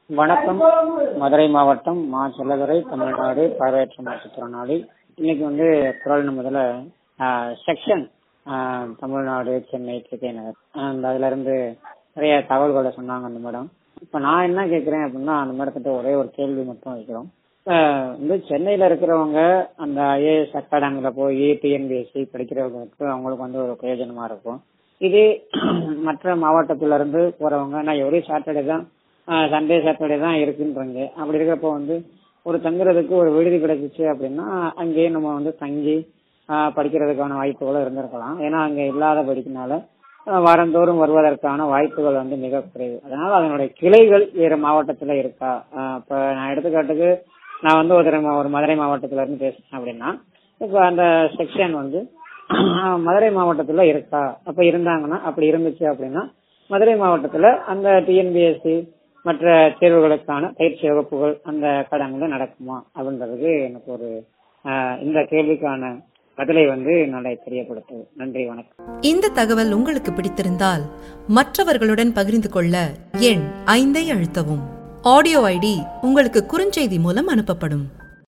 வணக்கம் மதுரை மாவட்டம் மா செல்லதுரை தமிழ்நாடு பார்வையற்ற மாற்றுத்திறனாளி இன்னைக்கு வந்து குரல் முதல்ல செக்ஷன் தமிழ்நாடு சென்னை கே நகர் அந்த அதுல இருந்து நிறைய தகவல்களை சொன்னாங்க அந்த மேடம் இப்ப நான் என்ன கேக்குறேன் அப்படின்னா அந்த மேடத்திட்ட ஒரே ஒரு கேள்வி மட்டும் வைக்கிறோம் வந்து சென்னையில இருக்கிறவங்க அந்த ஐஏஎஸ் அகாடமில போய் டிஎன்பிஎஸ்சி படிக்கிறவங்களுக்கு அவங்களுக்கு வந்து ஒரு பிரயோஜனமா இருக்கும் இது மற்ற மாவட்டத்துல இருந்து போறவங்க நான் எவ்ரி சாட்டர்டே தான் சண்டே சாட்டர்டே தான் இருக்குன்றங்க அப்படி இருக்கிறப்ப வந்து ஒரு தங்குறதுக்கு ஒரு விடுதி கிடைச்சிச்சு அப்படின்னா அங்கேயே நம்ம வந்து தங்கி படிக்கிறதுக்கான வாய்ப்புகளும் இருந்திருக்கலாம் ஏன்னா அங்க இல்லாத படிக்கனால வாரந்தோறும் வருவதற்கான வாய்ப்புகள் வந்து மிக குறைவு அதனால அதனுடைய கிளைகள் வேற மாவட்டத்துல இருக்கா இப்ப நான் எடுத்துக்காட்டுக்கு நான் வந்து ஒரு ஒரு மதுரை மாவட்டத்துல இருந்து பேசுறேன் அப்படின்னா இப்ப அந்த செக்ஷன் வந்து மதுரை மாவட்டத்துல இருக்கா அப்ப இருந்தாங்கன்னா அப்படி இருந்துச்சு அப்படின்னா மதுரை மாவட்டத்துல அந்த டிஎன்பிஎஸ்சி மற்ற தேர்வுகளுக்கான பயிற்சி வகுப்புகள் அந்த அகாடமில நடக்குமா அப்படின்றதுக்கு எனக்கு ஒரு இந்த கேள்விக்கான பதிலை வந்து நாளை தெரியப்படுத்துது நன்றி வணக்கம் இந்த தகவல் உங்களுக்கு பிடித்திருந்தால் மற்றவர்களுடன் பகிர்ந்து கொள்ள எண் ஐந்தை அழுத்தவும் ஆடியோ ஐடி உங்களுக்கு குறுஞ்செய்தி மூலம் அனுப்பப்படும்